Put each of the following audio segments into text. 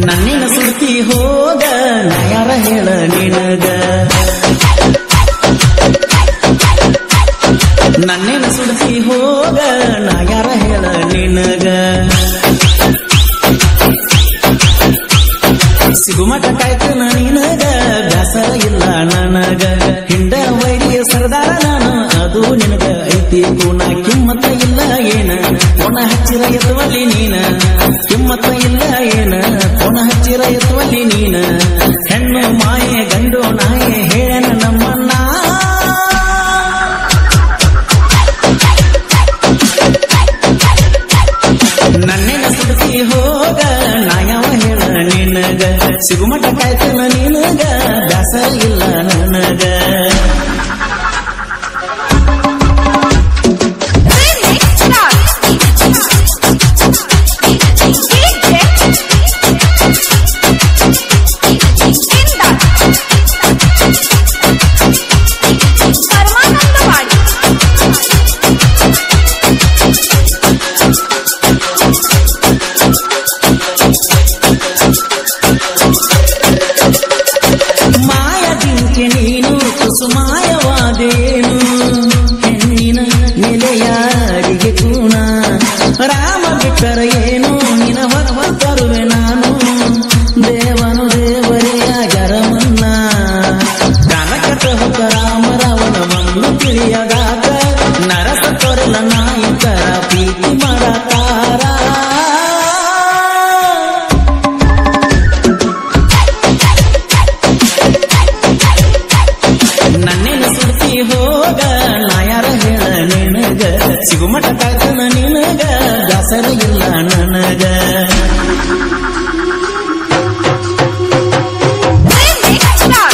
ನನ್ನಿನ ಸುಡ್ತಿ ಹೋಗ ನಾ ಯಾರ ಹೇಳ ನಿನಗ ನನ್ನಿನ ಸುಡ್ತಿ ಹೋಗ ನಾ ಯಾರ ಹೇಳ ನಿನಗ ಸಿಗುಮಟ ಕಾಯ್ತನ ನಿನಗ ಬ್ಯಾಸರ ಇಲ್ಲ ನನಗ ಹಿಂಡ ವೈರಿಯ ಸರ್ದಾರ ನಾನು ಅದು ನಿನಗ ಐತಿ ಗುಣ ಕಿಮ್ಮತ್ತ ಇಲ್ಲ ಏನ ಕೊಣ ಹಚ್ಚಿರ ಎತ್ತುವಲ್ಲಿ ನೀನ ಕಿಮ್ಮತ್ತ ಇಲ್ಲ ಏನ ಕೊಣ ಹಚ್ಚಿರ ಎತ್ತುವಲ್ಲಿ ನೀನ ಹೆಣ್ಣು ಮಾಯೆ ಗಂಡು ನಾಯೆ ಹೇಳನ ನಮ್ಮನ್ನ ನನ್ನೆನ ಸುಡ್ತಿ ಹೋಗ ನಾ ಯಾವ ಹೇಳ ನಿನಗ ಸಿಗುಮಟ ಕಾಯ್ತನ ನಿನಗ ಬ್ಯಾಸರ ಇಲ್ಲ ನನಗ Remix Star. DJ Indar. Paramanandawadi ಮಾಯ ಜಿಂಕೆ ನೀನು ಕುಸುಮಾಯವಾದೇನು ಹೆಣ್ಣಿನ ನೆಲೆಯಾರಿಗೆ ಕೂಣ ರಾಮ ಬಿಟ್ಟರ ಏನು ನಿನ ಹೊರವ ತರುವೆ ನಾನು ದೇವನು ದೇವರಿಯಾಗರ ಮುನ್ನ ಕನಕಟ ಹೊತ್ತ ರಾಮ ರಾವಣವನ್ನು ತಿಳಿಯದಾಕ ನರಕ ತೊರಲ ನಾಯಕರ ಪ್ರೀತಿ ಮಾಡತಾರ ನನ್ನೆನ ಸುಡ್ತಿ ಹೋಗ ನಾ ಯಾರ ಹೇಳ ನಿನಗ ಸಿಗುಮಟ ಕಾಯ್ತನ ನಿನಗ ಬ್ಯಾಸರ ಇಲ್ಲ ನನಗ Remix Star.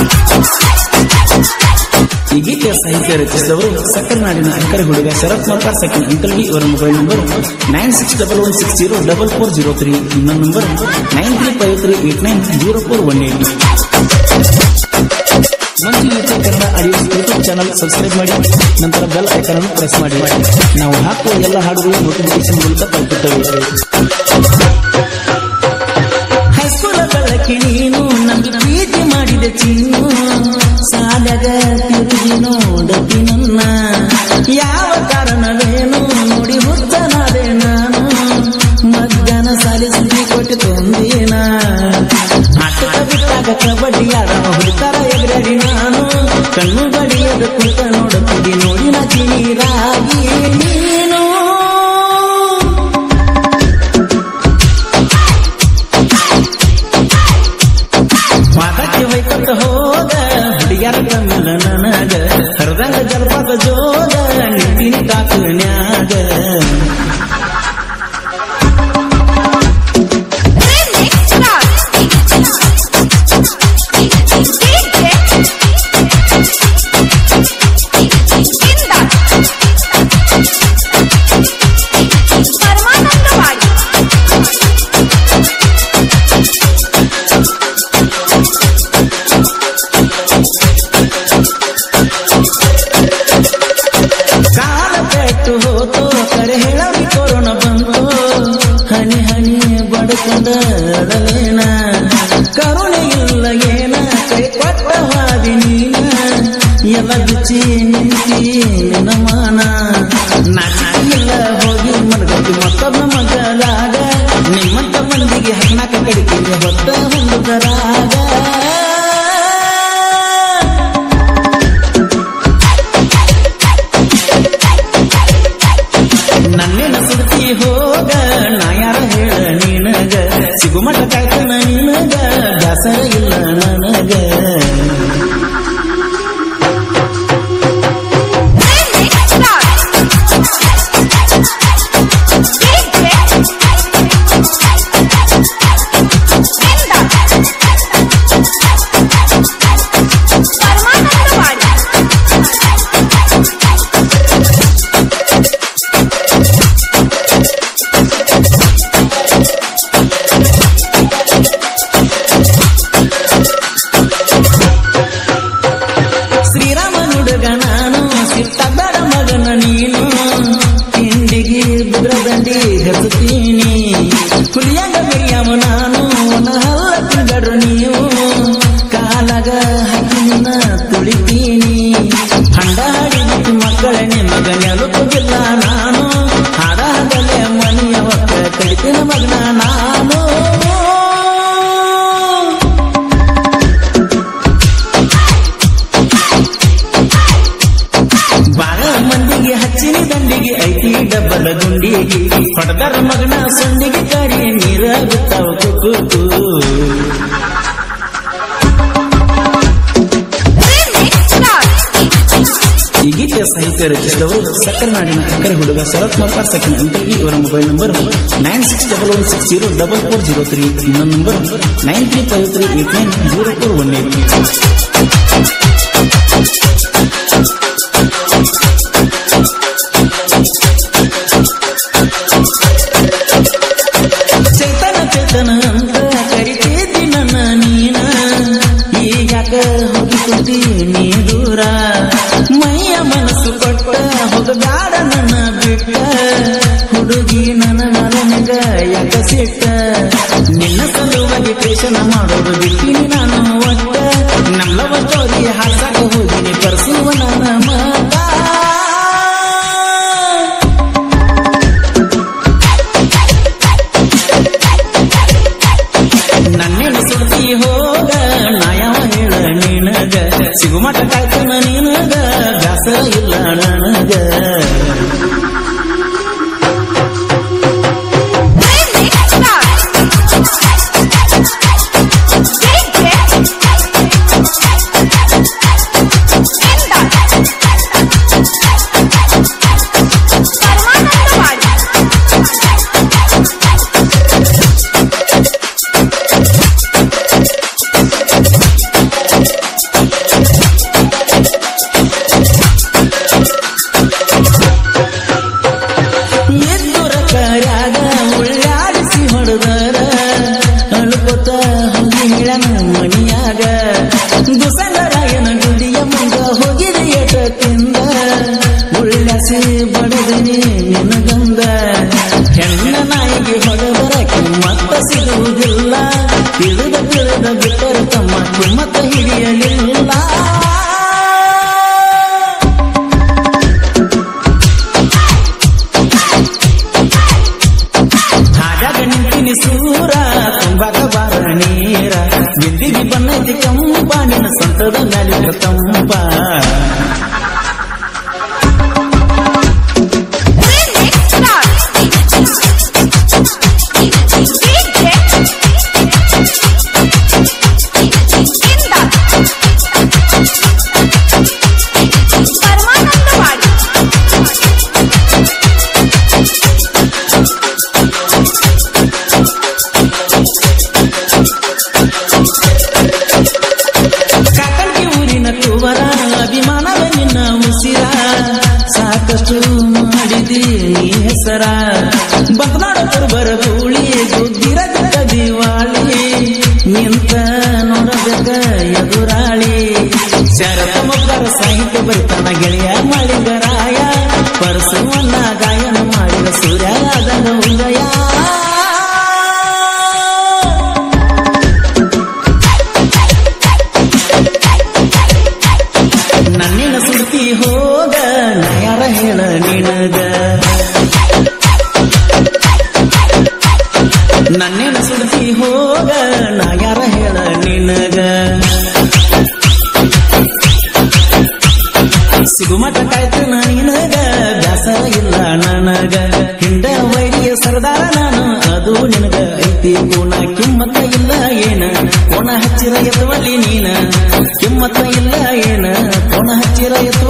ಈ ಗೀತೆಯ ಸಾಹಿತ್ಯ ರಚಿಸಿದವರು ಸಕ್ಕರನಾಡಿನ ಅಂಕರ ಹುಡುಗ ಶರತ್ ಮಲ್ಕಾರ್ ಸೆಕೆಂಡ್ ಇಂಟರ್ವ್ಯೂ ಇವರ mobile number nine six double one six zero double four zero three ಇನ್ನೊಂದು number nine three five three eight nine zero four one eight Manju YouTube Kannada audio YouTube channel subscribe ಮಾಡಿ ನಂತರ ಬೆಲ್ ಐಕನ್ ಅನ್ನು press ಮಾಡಿ ನಾವು ಹಾಕುವ ಎಲ್ಲ ಹಾಡುಗಳು notification ಮೂಲಕ ತಲುಪುತ್ತವೆ ಹೈಸ್ಕೂಲ ಬೆಳಕಿ ನೀನು ನಮ್ಗೆ ಪ್ರೀತಿ ಮಾಡಿದ ಚಿನ್ನು ಸಾಲಗ ತಿರುಗಿ ನೋಡತಿ ನನ್ನ ಯಾವ ಕಾರಣವೇನು ನೋಡಿ ಹುಚ್ಚನಾದೆ ನಾನು ಮಗ್ಗನ ಸಾಲಿಸಿ ಕೊಟ್ಟು ತೊಂದಿನ ಆಟದ ಬಿಟ್ಟಾಗ ಕಬಡ್ಡಿ ಆಡ ಹುಡುಕರ ಎದುರಡಿ ನಾನು ಕಣ್ಣು ಬಡಿಯದ ಕುಂತ ನೋಡುತ್ತಿದ್ದಿ ನೋಡಿ ನಾಚಿ ನೀರಾಗಿ ನೀನು ಮಾತಕ್ಕೆ ಹೊಯ್ಕೊತ ಹೋಗ ಹುಡುಗ್ಯಾರ ಕಮ್ಮಲ ನನಗ ಹರದಂಗ ಜಲಪಾತ Jog ನಿಂತಿನಿ ಕಾಕನ್ಯಾಗ Remix Star. DJ Indar. Paramanandawadi ಕಾಲ ಕೆಟ್ಟು ಹೋತು ಕರೆ ಹೇಳವಿ ಕೊರೋನ ಬಂತು ಹನಿ ಹನಿ ಬಡ್ಕೊಂಡ ಅಡಲೇನ ಕರುಣೆ ಇಲ್ಲ ಏನ ಕೈ ಕೊಟ್ಟ ಹಾದಿ ನೀನ ಎಲ್ಲ ಬಿಚ್ಚಿ ನಿಂತಿ ನಿನ್ನ ಮಾನ ನಾಚಿಲ್ಲ ಹೋಗಿ ಮನಗಟ್ಟಿ ಮತ್ತೊಬ್ಬ ಮಗಲಾಗ ನಿಮ್ಮಂತ ಮಂದಿಗೆ ಹಣ್ಣಾಕ ಕಡಿಕೆ ಹೊತ್ತ ಹೊಂದುದರಾಗ ನನ್ನೆನ ಸುಡ್ತಿ ಹೋಗ ನಾ ಯಾರ ಹೇಳ ನಿನಗ ಸಿಗುಮಟ ಕಾಯ್ತನ ನಿನಗ ಬ್ಯಾಸರ ಇಲ್ಲ ನನಗ Remix Star. DJ Indar. Paramanandawadi ಮಗನ ಸೊಂಡಿಗೆ ಕರಿ ನೀರ ಬಿತ್ತಾವ ಕುಕ್ಕು Remix Star. ಈ ಗೀತೆಯ ಸಾಹಿತ್ಯ ರಚಿಸಿದವರು ಸಕ್ಕರೆ ನಾಡಿನ ಅಕ್ಕರೆ ಹುಡುಗ ಶರತ್ ಕುಮಾರ್ ಸೆಕೆಂಡ್ ಅಂತೇಳಿ ಇವರ mobile number nine six double one six zero double four zero three ಇನ್ನೊಂದು number nine three five three eight nine zero four one eight Chethana Chethana ಅಂತ ಕರಿತಿದ್ದಿ ನನ್ನ ನೀನ ಈಗಾಕ ಹೋಗಿಸುತ್ತಿ ನೀ ದೂರ ಮೈಯ ಮನಸ್ಸು ಕೊಟ್ಟ ಹೋಗಬೇಡ ನನ್ನ ಬಿಟ್ಟ ಹುಡುಗಿ ನನ್ನ ನಲನಿಗ ಯಾಕ ಸಿಟ್ಟ ನಿನ್ನ ಸಲುವಾಗಿ ಪ್ರೇಷಣ ಮಾಡೋದು ಬಿಟ್ಟಿನಿ ನಾನು ಒಟ್ಟ ನಲ್ಲವ ಸ್ಟೋರಿ ಹಾಸಾಕ ಹೋಗಿನಿ ಕರ್ಸುವ ನನ್ನ ಮಾತ ನನ್ನೇನು ಸುದ್ದಿ ಹೋಗ ನಾಯವ ಹೇಳ ನಿನಗ ಸಿಗುಮಟ ಕಾಯ್ತನ ನಿನಗ ಬ್ಯಾಸರ ಇಲ್ಲ ನನಗ Remix Star. DJ. Inda. Parmanandwadi. ಎದ್ದುರ ಕರ್ಯಾಗ ಉಳ್ಳಾಡಿಸಿ ಹೊಡೆದರ ಅಳುಕೊತ ಹೋಗಿ ಹೇಳನ ಮಣಿಯಾಗ ಗುಸಲರಾಯನ ಗುಡಿಯ ಮುಂದ ಹೋಗಿದೆ ಏಟ ತಿಂದ ಉಳ್ಳಾಸಿ ಬಡದನಿ ನಿನಗಂದ ಹೆಣ್ಣ ನಾಯಿಗೆ ಹೊಡೆದರ ಮತ್ತ ಸಿಗುವುದಿಲ್ಲ ತಿಳಿದ ತಿಳಿದ ಬಿಟ್ಟರ ತಮ್ಮ ಕಿಮ್ಮತ್ತ ಹಿಡಿಯಲಿಲ್ಲ ಹಾಗಾಗ ನಿಂತಿನಿ ಸೂರ ತುಂಬಾಗ ಬಾರ ನೀರ ಬಿದ್ದಿಗೆ ಬನ್ನೈತಿ ಕಂಪ ನಿನ್ನ ಸಂತದ ಮ್ಯಾಲಿನ ತಂಪ Remix Star. DJ. Inda. Parmanandwadi. ಕಾಕಲ್ಗಿ ಊರಿನ ಕುವರ ಅಭಿಮಾನವ ನಿನ್ನ ಉಸಿರ ಸಾಕಷ್ಟು ಮಾಡಿದಿ ನೀ ಹೆಸರ ಬಗ್ನಾಡ ಕುರುಬರ ಗೂಳಿ ಗುದ್ದಿರ ಜಗ ದಿವಾಳಿ ನಿಂತ ನೋಡಬೇಕ ಎದುರಾಳಿ ಶರತ ಮೊಬ್ಬರ ಸಾಹಿತ್ಯ ಬರಿತಾನ ಗೆಳೆಯ ಮಾಳಿಗರಾಯ ಪರಸುವನ್ನ ಗಾಯನ ಮಾಡಿದ ಸೂರ್ಯ ಅದನ ಉದಯ ನನ್ನಿನ ಸುಡ್ತಿ ಹೋಗ ನಯಾರ ಹೇಳ ನಿನಗ ನನ್ನಿನ ಸುಡ್ತಿ ಹೋಗ ನಯಾರ ಹೇಳ ನಿನಗ ಸಿಗುಮಟ ಕಾಯ್ತನ ನಿನಗ ಬ್ಯಾಸರ ಇಲ್ಲ ನನಗ ಹಿಂಡ ವೈರಿಯ ಸರ್ದಾರ ನಾನು ಅದು ನಿನಗ ಐತಿ ಗುಣ ಕಿಮ್ಮತ್ತ ಇಲ್ಲ ಏನ ಕೋಣ ಹಚ್ಚಿರ ಎತ್ತವಲ್ಲಿ ನೀನ ಕಿಮ್ಮತ್ತ ಇಲ್ಲ ಏನ ಕೋಣ ಹಚ್ಚಿರ ಎತ್ತ